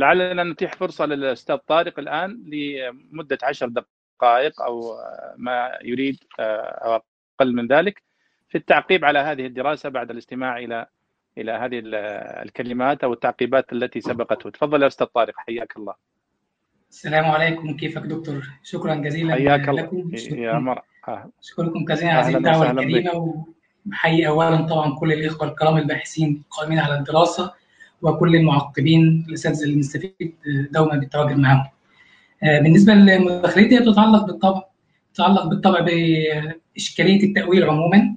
لعلنا نتيح فرصه للاستاذ طارق الان لمده عشر دقائق او ما يريد او اقل من ذلك في التعقيب على هذه الدراسه بعد الاستماع الى الى هذه الكلمات او التعقيبات التي سبقته تفضل يا استاذ طارق حياك الله السلام عليكم كيفك دكتور شكرا جزيلا حياك لكم الله يا مرحبا اشكركم جزيلا على هذه الدعوه الكريمه وبحيي اولا طبعا كل الاخوه الكرام الباحثين القائمين على الدراسه وكل المعقبين الاساتذه اللي بنستفيد دوما بالتواجد معهم. بالنسبه لمداخلتي تتعلق بالطبع تتعلق بالطبع باشكاليه التاويل عموما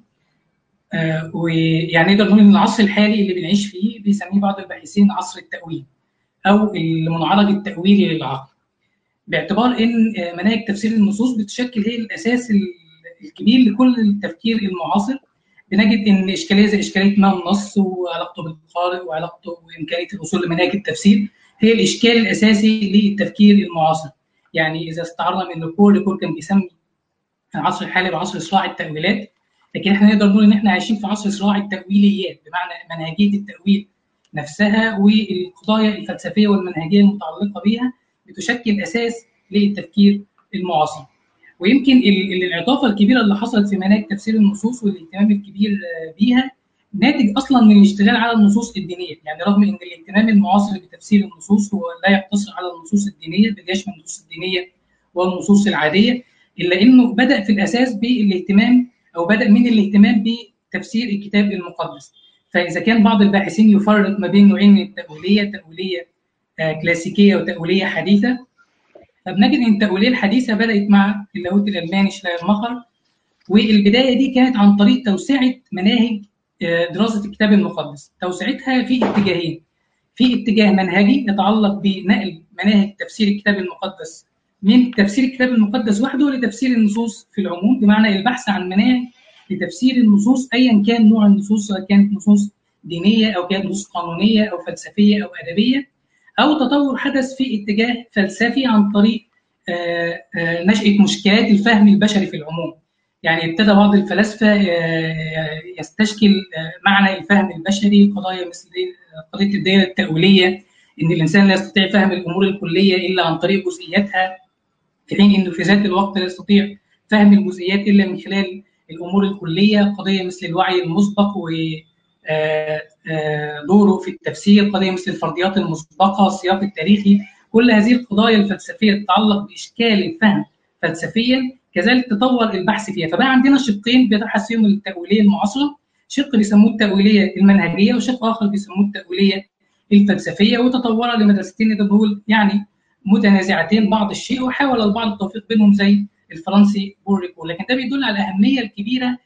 ويعني نقدر نقول ان العصر الحالي اللي بنعيش فيه بيسميه بعض الباحثين عصر التاويل او المنعرج التاويلي للعقل باعتبار ان مناهج تفسير النصوص بتشكل هي الاساس الكبير لكل التفكير المعاصر بنجد ان اشكاليه زي اشكاليه ما النص وعلاقته بالقارئ وعلاقته وامكانيه الوصول لمناهج التفسير هي الاشكال الاساسي للتفكير المعاصر يعني اذا استعرنا من كل كل كان بيسمي العصر الحالي بعصر صراع التاويلات لكن احنا نقدر نقول ان احنا عايشين في عصر صراع التاويليات بمعنى منهجيه التاويل نفسها والقضايا الفلسفيه والمنهجيه المتعلقه بها بتشكل اساس للتفكير المعاصر. ويمكن الانعطافه الكبيره اللي حصلت في مناهج تفسير النصوص والاهتمام الكبير بيها ناتج اصلا من الاشتغال على النصوص الدينيه، يعني رغم ان الاهتمام المعاصر بتفسير النصوص هو لا يقتصر على النصوص الدينيه بل يشمل النصوص الدينيه والنصوص العاديه الا انه بدا في الاساس بالاهتمام او بدا من الاهتمام بتفسير الكتاب المقدس. فاذا كان بعض الباحثين يفرق ما بين نوعين من التاويليه، تاويليه كلاسيكيه وتاويليه حديثه فبنجد ان التاويليه الحديثه بدات مع اللاهوت الالماني شلايرماخر والبدايه دي كانت عن طريق توسعه مناهج دراسه الكتاب المقدس، توسعتها في اتجاهين. في اتجاه منهجي يتعلق بنقل مناهج تفسير الكتاب المقدس من تفسير الكتاب المقدس وحده لتفسير النصوص في العموم بمعنى البحث عن مناهج لتفسير النصوص ايا كان نوع النصوص سواء كانت نصوص دينيه او كانت نصوص قانونيه او فلسفيه او ادبيه او تطور حدث في اتجاه فلسفي عن طريق نشاه مشكلات الفهم البشري في العموم. يعني ابتدى بعض الفلاسفه يستشكل معنى الفهم البشري قضايا مثل قضيه الدائره التاويليه ان الانسان لا يستطيع فهم الامور الكليه الا عن طريق جزئياتها في حين انه في ذات الوقت لا يستطيع فهم الجزئيات الا من خلال الامور الكليه قضيه مثل الوعي المسبق و دوره في التفسير قضيه مثل الفرضيات المسبقه السياق التاريخي كل هذه القضايا الفلسفيه تتعلق باشكال الفهم فلسفيا كذلك تطور البحث فيها فبقى عندنا شقين بيتبحث فيهم التاويليه المعاصره شق بيسموه التاويليه المنهجيه وشق اخر بيسموه التاويليه الفلسفيه وتطور لمدرستين نقدر نقول يعني متنازعتين بعض الشيء وحاول البعض التوفيق بينهم زي الفرنسي بوريكو لكن ده بيدل على الاهميه الكبيره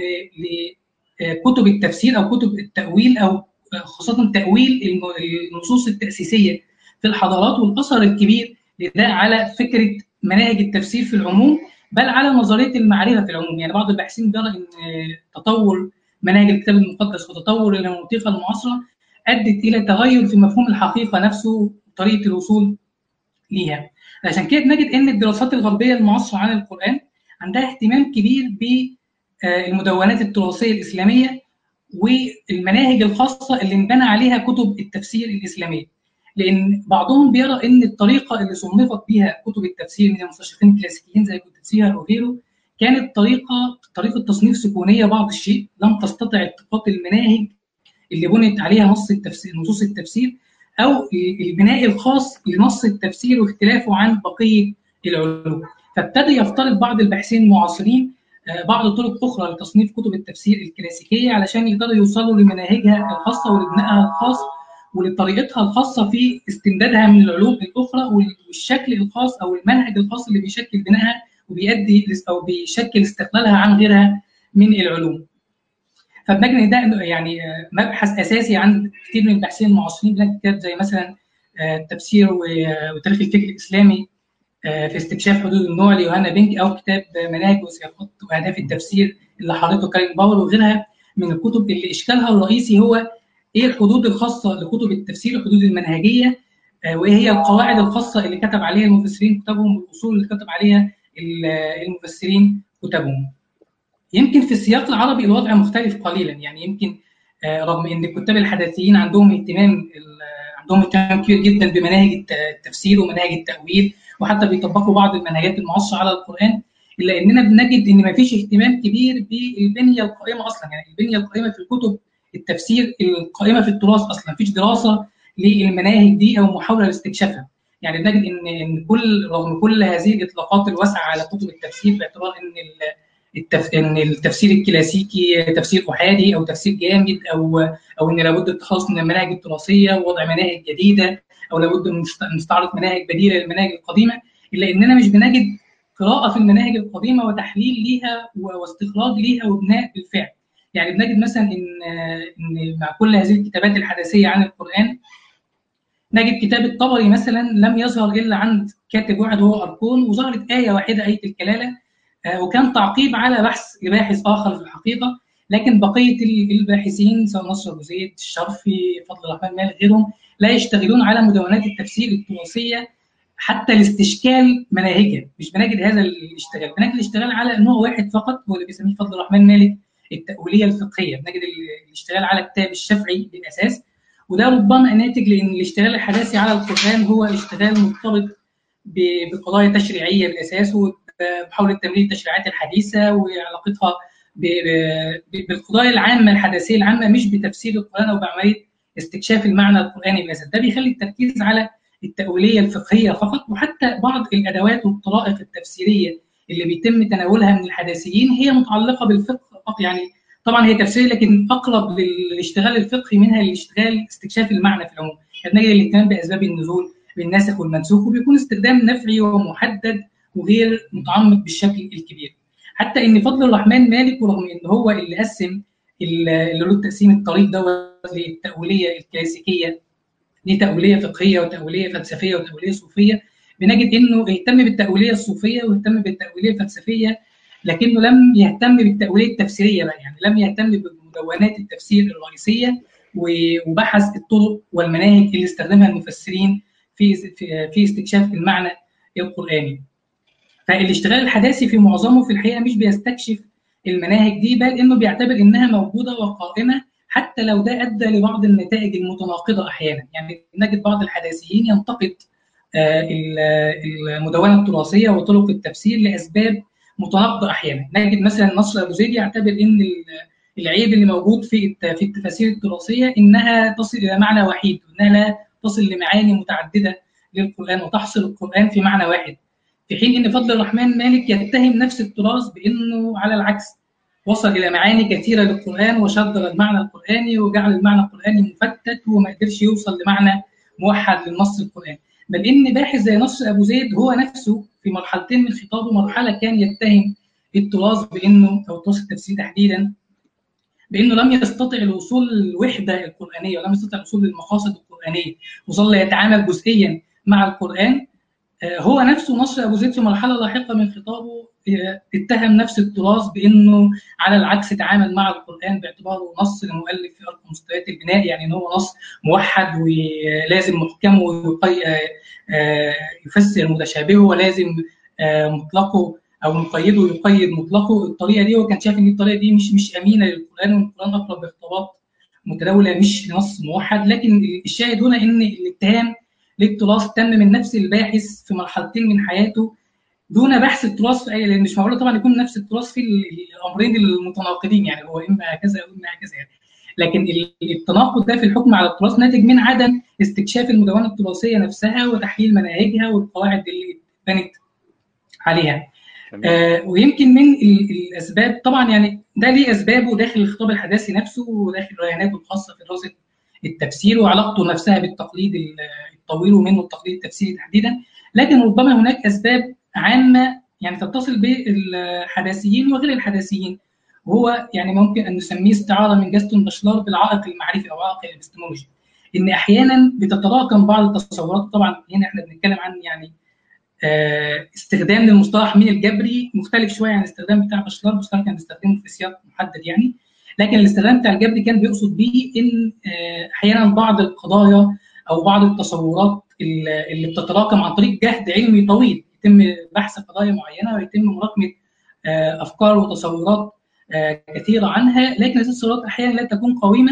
لكتب التفسير او كتب التاويل او خاصه تاويل النصوص التاسيسيه في الحضارات والاثر الكبير لده على فكره مناهج التفسير في العموم بل على نظريه المعرفه في العموم يعني بعض الباحثين بيرى ان تطور مناهج الكتاب المقدس وتطور المنطقه المعاصره ادت الى تغير في مفهوم الحقيقه نفسه وطريقه الوصول ليها عشان كده نجد ان الدراسات الغربيه المعاصره عن القران عندها اهتمام كبير بالمدونات التراثيه الاسلاميه والمناهج الخاصه اللي انبنى عليها كتب التفسير الاسلاميه لان بعضهم بيرى ان الطريقه اللي صنفت بها كتب التفسير من المستشرقين الكلاسيكيين زي كوتسيهر وغيره كانت طريقه طريقه تصنيف سكونيه بعض الشيء لم تستطع التقاط المناهج اللي بنيت عليها نص التفسير نصوص التفسير او البناء الخاص لنص التفسير واختلافه عن بقيه العلوم فابتدى يفترض بعض الباحثين المعاصرين بعض الطرق اخرى لتصنيف كتب التفسير الكلاسيكيه علشان يقدروا يوصلوا لمناهجها الخاصه ولبنائها الخاص ولطريقتها الخاصه في استمدادها من العلوم الاخرى والشكل الخاص او المنهج الخاص اللي بيشكل بنائها وبيؤدي او بيشكل استقلالها عن غيرها من العلوم. فبنجد ان ده يعني مبحث اساسي عند كثير من الباحثين المعاصرين بنجد كتاب زي مثلا التفسير وتاريخ الفكر الاسلامي في استكشاف حدود النوع ليوهانا بينك او كتاب مناهج وسياقات واهداف التفسير اللي حضرته كارين باور وغيرها من الكتب اللي اشكالها الرئيسي هو ايه الحدود الخاصه لكتب التفسير الحدود المنهجيه وايه هي القواعد الخاصه اللي كتب عليها المفسرين كتبهم والاصول اللي كتب عليها المفسرين كتبهم. يمكن في السياق العربي الوضع مختلف قليلا يعني يمكن رغم ان الكتاب الحداثيين عندهم اهتمام عندهم اهتمام كبير جدا بمناهج التفسير ومناهج التاويل وحتى بيطبقوا بعض المنهجات المعاصره على القران الا اننا بنجد ان ما فيش اهتمام كبير بالبنيه القائمه اصلا يعني البنيه القائمه في الكتب التفسير القائمه في التراث اصلا ما فيش دراسه للمناهج دي او محاوله لاستكشافها يعني بنجد ان ان كل رغم كل هذه الاطلاقات الواسعه على كتب التفسير باعتبار ان التف... ان التفسير الكلاسيكي تفسير احادي او تفسير جامد او او ان لابد التخلص من المناهج التراثيه ووضع مناهج جديده او لابد من مستعرض مناهج بديله للمناهج القديمه الا اننا مش بنجد قراءه في المناهج القديمه وتحليل ليها واستخراج ليها وبناء بالفعل يعني بنجد مثلا ان ان مع كل هذه الكتابات الحدثيه عن القران نجد كتاب الطبري مثلا لم يظهر الا عند كاتب واحد هو اركون وظهرت ايه واحده ايه الكلاله وكان تعقيب على بحث لباحث اخر في الحقيقه لكن بقيه الباحثين سواء نصر ابو زيد الشرفي فضل الرحمن مالك غيرهم لا يشتغلون على مدونات التفسير التراثيه حتى لاستشكال مناهجها مش بنجد هذا الاشتغال بنجد الاشتغال على نوع واحد فقط هو اللي بيسميه فضل الرحمن مالك التأويلية الفقهية بنجد الاشتغال على كتاب الشافعي بالأساس وده ربما ناتج لأن الاشتغال الحداثي على القرآن هو اشتغال مرتبط بقضايا تشريعية بالأساس ومحاولة تمرير التشريعات الحديثة وعلاقتها بالقضايا العامة الحداثية العامة مش بتفسير القرآن أو بعملية استكشاف المعنى القرآني بالأساس ده بيخلي التركيز على التأويلية الفقهية فقط وحتى بعض الأدوات والطرائق التفسيرية اللي بيتم تناولها من الحداثيين هي متعلقة بالفقه فقط يعني طبعا هي تفسيرية لكن أقرب للاشتغال الفقهي منها للاشتغال استكشاف المعنى في العموم يعني نجد الاهتمام بأسباب النزول بالناسخ والمنسوخ وبيكون استخدام نفعي ومحدد وغير متعمق بالشكل الكبير حتى ان فضل الرحمن مالك ورغم ان هو اللي قسم اللي له التقسيم الطريق دوت للتأويلية الكلاسيكية دي تأويلية فقهية وتأويلية فلسفية وتأويلية صوفية بنجد انه اهتم بالتأويلية الصوفية واهتم بالتأويلية الفلسفية لكنه لم يهتم بالتأويلية التفسيرية بقى يعني لم يهتم بمدونات التفسير الرئيسية وبحث الطرق والمناهج اللي استخدمها المفسرين في في استكشاف المعنى القرآني. فالاشتغال الحداثي في معظمه في الحقيقة مش بيستكشف المناهج دي بل انه بيعتبر انها موجودة وقائمة حتى لو ده ادى لبعض النتائج المتناقضه احيانا يعني نجد بعض الحداثيين ينتقد المدونه التراثيه وطرق التفسير لاسباب متناقضه احيانا نجد مثلا نصر ابو زيد يعتبر ان العيب اللي موجود في في التفاسير التراثيه انها تصل الى معنى وحيد وانها لا تصل لمعاني متعدده للقران وتحصل القران في معنى واحد في حين ان فضل الرحمن مالك يتهم نفس التراث بانه على العكس وصل الى معاني كثيره للقران وشدر المعنى القراني وجعل المعنى القراني مفتت وما قدرش يوصل لمعنى موحد للنص القراني بل ان باحث زي نصر ابو زيد هو نفسه في مرحلتين من خطابه مرحله كان يتهم التراث بانه او التراث التفسيري تحديدا بانه لم يستطع الوصول للوحده القرانيه ولم يستطع الوصول للمقاصد القرانيه وظل يتعامل جزئيا مع القران هو نفسه نصر ابو زيد في مرحله لاحقه من خطابه اتهم نفس التراث بانه على العكس تعامل مع القران باعتباره نص لمؤلف في ارقى مستويات البناء يعني ان هو نص موحد ولازم محكمه يفسر متشابهه ولازم مطلقه او مقيده يقيد مطلقه الطريقه دي هو كان شايف ان الطريقه دي مش مش امينه للقران والقران اقرب باختبارات متداوله مش لنص موحد لكن الشاهد هنا ان الاتهام للتراث تم من نفس الباحث في مرحلتين من حياته دون بحث التراث في اي لان مش معقول طبعا يكون نفس التراث في الامرين المتناقضين يعني هو اما هكذا او اما هكذا يعني لكن التناقض ده في الحكم على التراث ناتج من عدم استكشاف المدونه التراثيه نفسها وتحليل مناهجها والقواعد اللي بنت عليها آه ويمكن من الاسباب طبعا يعني ده ليه اسبابه داخل الخطاب الحداثي نفسه وداخل رهاناته الخاصه في دراسه التفسير وعلاقته نفسها بالتقليد الطويل ومنه التقليد التفسيري تحديدا لكن ربما هناك اسباب عامه يعني تتصل بالحداثيين وغير الحداثيين وهو يعني ممكن ان نسميه استعاره من جاستون باشلار بالعائق المعرفي او عائق الابستمولوجي ان احيانا بتتراكم بعض التصورات طبعا هنا احنا بنتكلم عن يعني استخدام للمصطلح من الجبري مختلف شويه عن الاستخدام بتاع باشلار باشلار كان بيستخدمه في سياق محدد يعني لكن الاستخدام بتاع الجبري كان بيقصد بيه ان احيانا بعض القضايا او بعض التصورات اللي بتتراكم عن طريق جهد علمي طويل يتم بحث قضايا معينه ويتم مراكمه افكار وتصورات كثيره عنها لكن هذه التصورات احيانا لا تكون قويمه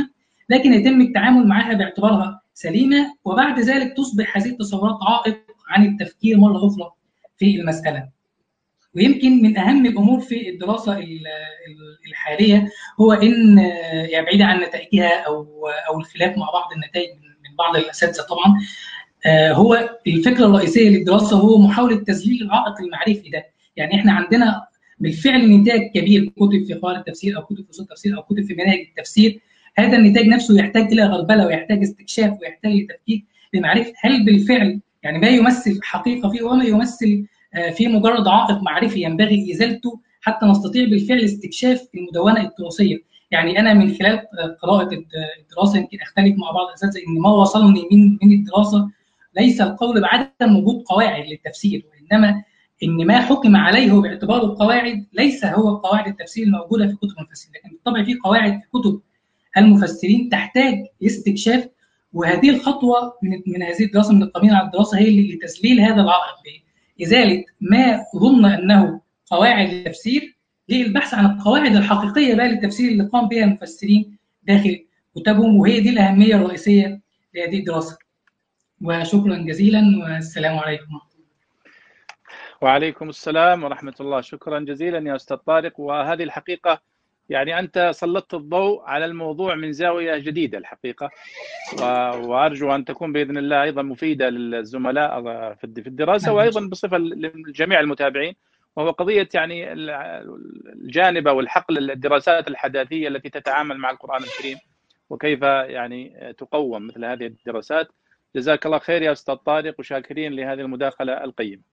لكن يتم التعامل معها باعتبارها سليمه وبعد ذلك تصبح هذه التصورات عائق عن التفكير مره اخرى في المساله. ويمكن من اهم الامور في الدراسه الحاليه هو ان يعني بعيدا عن نتائجها او او الخلاف مع بعض النتائج من بعض الاساتذه طبعا هو الفكره الرئيسيه للدراسه هو محاوله تذليل العائق المعرفي ده يعني احنا عندنا بالفعل نتاج كبير كتب في قواعد التفسير او كتب في اصول التفسير او كتب في مناهج التفسير هذا النتاج نفسه يحتاج الى غربله ويحتاج استكشاف ويحتاج لتفكيك لمعرفه هل بالفعل يعني ما يمثل حقيقه فيه وما يمثل في مجرد عائق معرفي ينبغي ازالته حتى نستطيع بالفعل استكشاف المدونه التراثيه يعني انا من خلال قراءه الدراسه يمكن اختلف مع بعض الاساتذه ان ما وصلني من من الدراسه ليس القول بعدم وجود قواعد للتفسير وانما ان ما حكم عليه باعتباره قواعد ليس هو قواعد التفسير الموجوده في كتب المفسرين لكن بالطبع في قواعد في كتب المفسرين تحتاج استكشاف وهذه الخطوه من من هذه الدراسه من القمين على الدراسه هي اللي لتذليل هذا العائق ازاله ما ظن انه قواعد التفسير للبحث عن القواعد الحقيقيه بقى للتفسير اللي قام بها المفسرين داخل كتبهم وهي دي الاهميه الرئيسيه لهذه الدراسه. وشكرا جزيلا والسلام عليكم وعليكم السلام ورحمه الله شكرا جزيلا يا استاذ طارق وهذه الحقيقه يعني انت سلطت الضوء على الموضوع من زاويه جديده الحقيقه وارجو ان تكون باذن الله ايضا مفيده للزملاء في الدراسه وايضا بصفه لجميع المتابعين وهو قضيه يعني الجانب او الحقل الدراسات الحداثيه التي تتعامل مع القران الكريم وكيف يعني تقوم مثل هذه الدراسات جزاك الله خير يا استاذ طارق وشاكرين لهذه المداخله القيمه